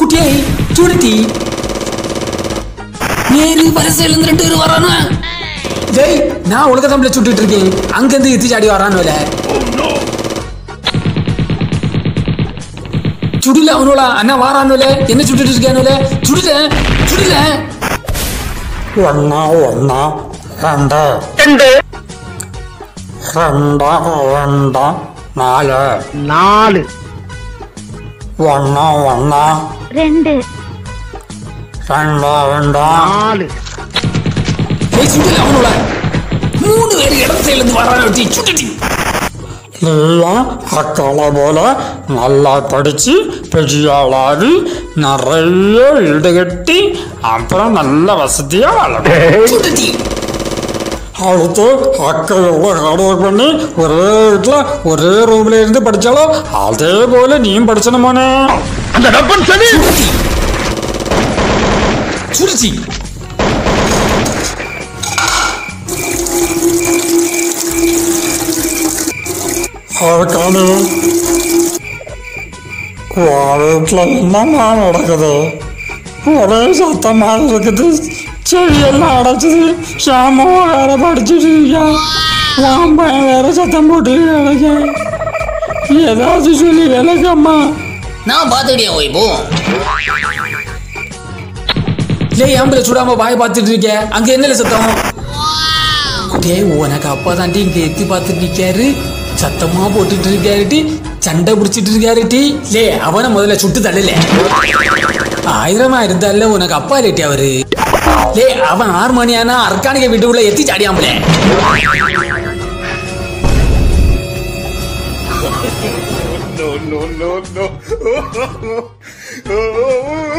குட்டியை சுடுட்டி நேரு வரிசையில இருந்து ரெண்டு பேரும் வரானா டேய் நான் உலக தமிழ சுட்டுட்டு இருக்கேன் அங்கிருந்து எத்தி சாடி வரானுல சுடல அவனோட அண்ணா வாரானுல என்ன சுட்டுட்டு இருக்கானுல சுடல சுடல ஒன்னா ஒன்னா ரெண்டு ரெண்டு ரெண்டா ரெண்டா நாலு நாலு ஒன்னா ஒன்னா ரெண்டு ரெண்டா ரெண்டா நாலு டேய் சுடல அவனோட மூணு பேர் இடத்துல இருந்து வரானு வெட்டி சுட்டுட்டி எல்லாம் அக்கால போல நல்லா படிச்சு பெரிய ஆளாகி நிறைய வீடு கட்டி அப்புறம் நல்ல வசதியா வாழணும் சுட்டுட்டி அடுத்து அக்கா எவ்வளோ ஹார்ட் ஒர்க் பண்ணி ஒரே வீட்டில் ஒரே ரூம்ல இருந்து படிச்சாலோ அதே போல நீயும் படிச்சணுமானே அந்த டப்பன் சரி சுடுச்சி சுடுச்சி அதுக்கான வீட்டில் என்னம்மா நடக்குது ஒரே சத்தமாக இருக்குது செடியெல்லாம் அடைச்சிது ஷாமோ வேற படிச்சுட்டு இருக்கா வாம்பன் வேற சத்தம் போட்டு கிடக்கேன் ஏதாவது சொல்லி விளக்கம்மா நான் பார்த்துக்கிட்டேன் ஓய் போ லே ஆம்பளை சுடாம வாய் பார்த்துட்டு இருக்க அங்க என்னல சத்தம் டேய் உனக்கு அப்பா தாண்டி இங்க எத்தி பார்த்துட்டு இருக்காரு சத்தமா போட்டுட்டு இருக்காரு டி சண்டை பிடிச்சிட்டு இருக்காரு டி லே அவனை முதல்ல சுட்டு தள்ளல ஆயிரமா இருந்தால உனக்கு அப்பா லேட்டி அவரு லே அவன் ஆறு மணி ஆனா அர்க்கானிக வீட்டுக்குள்ள எத்தி சாடியாமலே no, no, no, no.